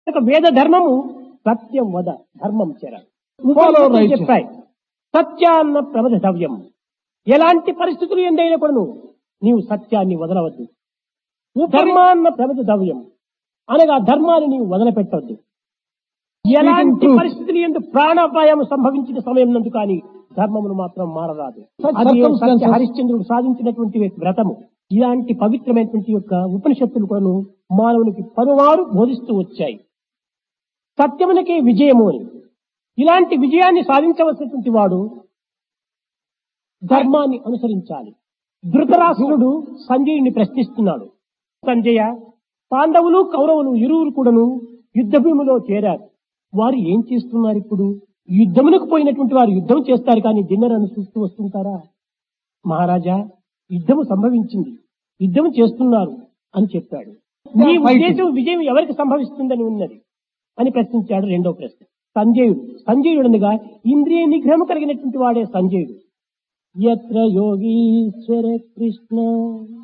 ఒక వేద ధర్మము సత్యం వద ధర్మం చెర Follow ఉపనిషత్తులు righteous. చెప్పాయి సత్యాన్న ప్రబధవ్యం ఎలాంటి పరిస్థితులు ఎందైనా కూడా నీవు సత్యాన్ని వదలవద్దు ధర్మాన్న ప్రబధవ్యం అనగా ధర్మాన్ని నీవు వదిలిపెట్టవద్దు ఎలాంటి truth. పరిస్థితులు ఎందుకు ప్రాణాపాయం సంభవించిన సమయం నందు కానీ ధర్మమును మాత్రం మారరాదు Such అది circumstances- సత్య హరిశ్చంద్రుడు సాధించినటువంటి వ్రతము ఇలాంటి పవిత్రమైనటువంటి యొక్క ఉపనిషత్తులు కూడా మానవునికి పలువారు బోధిస్తూ వచ్చాయి సత్యమునకే విజయము అని ఇలాంటి విజయాన్ని సాధించవలసినటువంటి వాడు ధర్మాన్ని అనుసరించాలి ధృతరాష్ట్రుడు సంజయుని ప్రశ్నిస్తున్నాడు సంజయ పాండవులు కౌరవులు ఇరువురు కూడాను యుద్ధ భూమిలో చేరారు వారు ఏం చేస్తున్నారు ఇప్పుడు యుద్ధమునకు పోయినటువంటి వారు యుద్ధం చేస్తారు కానీ డిన్నర్ చూస్తూ వస్తుంటారా మహారాజా యుద్ధము సంభవించింది యుద్ధం చేస్తున్నారు అని చెప్పాడు నీ ఉద్దేశం విజయం ఎవరికి సంభవిస్తుందని ఉన్నది అని ప్రశ్నించాడు రెండో ప్రశ్న సంజయుడు సంజయుడనగా ఇంద్రియ నిగ్రహం కలిగినటువంటి వాడే సంజయుడు ఎత్ర యోగీశ్వర కృష్ణ